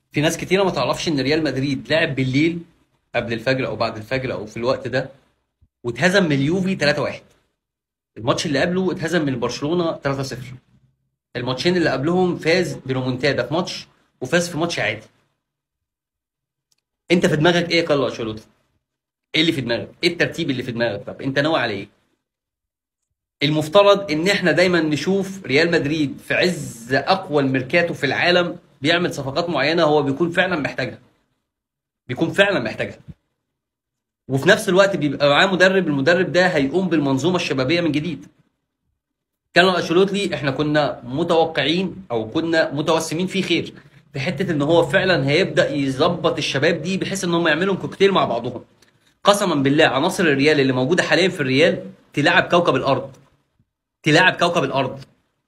في ناس كتيره ما تعرفش ان ريال مدريد لعب بالليل قبل الفجر او بعد الفجر او في الوقت ده واتهزم من اليوفي 3-1 الماتش اللي قبله اتهزم من برشلونه 3-0 الماتشين اللي قبلهم فاز برومونتادا في ماتش وفاز في ماتش عادي انت في دماغك ايه يا كارلو انشيلوتي ايه اللي في دماغك ايه الترتيب اللي في دماغك طب انت ناوي على ايه المفترض ان احنا دايما نشوف ريال مدريد في عز اقوى الميركاتو في العالم بيعمل صفقات معينه هو بيكون فعلا محتاجها بيكون فعلا محتاجها وفي نفس الوقت بيبقى معاه مدرب المدرب ده هيقوم بالمنظومه الشبابيه من جديد كانوا انشيلوتي احنا كنا متوقعين او كنا متوسمين فيه خير في حته ان هو فعلا هيبدا يظبط الشباب دي بحيث ان هم يعملوا كوكتيل مع بعضهم قسما بالله عناصر الريال اللي موجوده حاليا في الريال تلعب كوكب الارض تلعب كوكب الارض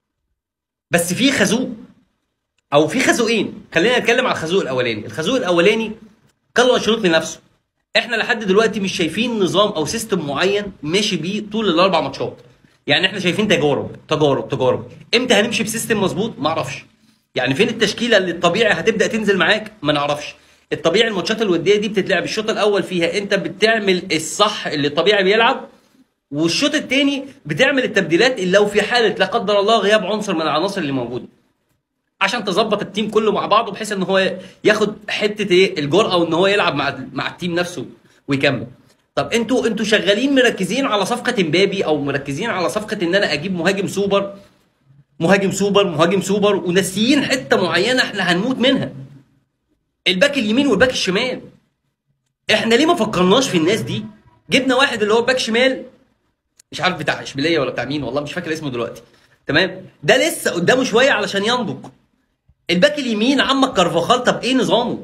بس في خازوق او في خازوقين خلينا نتكلم على الخازوق الاولاني الخازوق الاولاني كارلو انشيلوتي نفسه احنا لحد دلوقتي مش شايفين نظام او سيستم معين ماشي بيه طول الاربع ماتشات يعني احنا شايفين تجارب تجارب تجارب امتى هنمشي بسيستم مظبوط ما اعرفش يعني فين التشكيله اللي الطبيعي هتبدا تنزل معاك ما نعرفش الطبيعي الماتشات الوديه دي بتتلعب الشوط الاول فيها انت بتعمل الصح اللي الطبيعي بيلعب والشوط الثاني بتعمل التبديلات اللي لو في حاله لا قدر الله غياب عنصر من العناصر اللي موجوده عشان تظبط التيم كله مع بعضه بحيث ان هو ياخد حته ايه الجرأه وان هو يلعب مع مع التيم نفسه ويكمل طب انتوا انتوا شغالين مركزين على صفقه امبابي او مركزين على صفقه ان انا اجيب مهاجم سوبر مهاجم سوبر مهاجم سوبر وناسيين حته معينه احنا هنموت منها الباك اليمين والباك الشمال احنا ليه ما فكرناش في الناس دي جبنا واحد اللي هو باك شمال مش عارف بتاع اشبيليه ولا بتاع مين والله مش فاكر اسمه دلوقتي تمام ده لسه قدامه شويه علشان ينضج الباك اليمين عمك كارفاخال طب ايه نظامه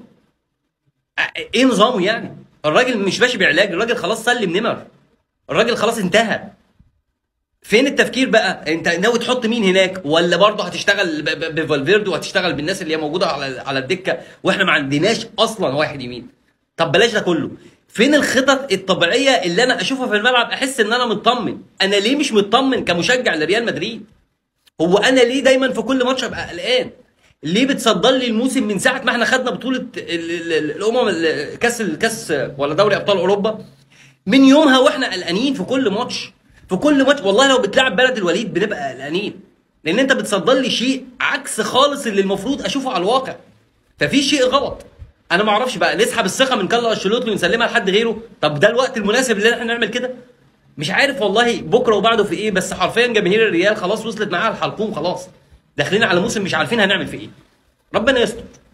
ايه نظامه يعني الراجل مش ماشي بعلاج الراجل خلاص سلم نمر الراجل خلاص انتهى فين التفكير بقى انت ناوي تحط مين هناك ولا برضه هتشتغل ب- ب- بفالفيردو وهتشتغل بالناس اللي هي موجوده على على الدكه واحنا ما عندناش اصلا واحد يمين طب بلاش ده كله فين الخطط الطبيعيه اللي انا اشوفها في الملعب احس ان انا مطمن انا ليه مش مطمن كمشجع لريال مدريد هو انا ليه دايما في كل ماتش ابقى قلقان ليه بتصدر لي الموسم من ساعه ما احنا خدنا بطوله ال- ال- ال- الامم ال- كاس الكاس ولا دوري ابطال اوروبا من يومها واحنا قلقانين في كل ماتش في كل ماتش والله لو بتلعب بلد الوليد بنبقى قلقانين لان انت بتصدر لي شيء عكس خالص اللي المفروض اشوفه على الواقع ففي شيء غلط انا ما اعرفش بقى نسحب الثقه من كارلو انشيلوتي ونسلمها لحد غيره طب ده الوقت المناسب اللي احنا نعمل كده مش عارف والله بكره وبعده في ايه بس حرفيا جماهير الريال خلاص وصلت معاها الحلقوم خلاص داخلين على موسم مش عارفين هنعمل في ايه ربنا يستر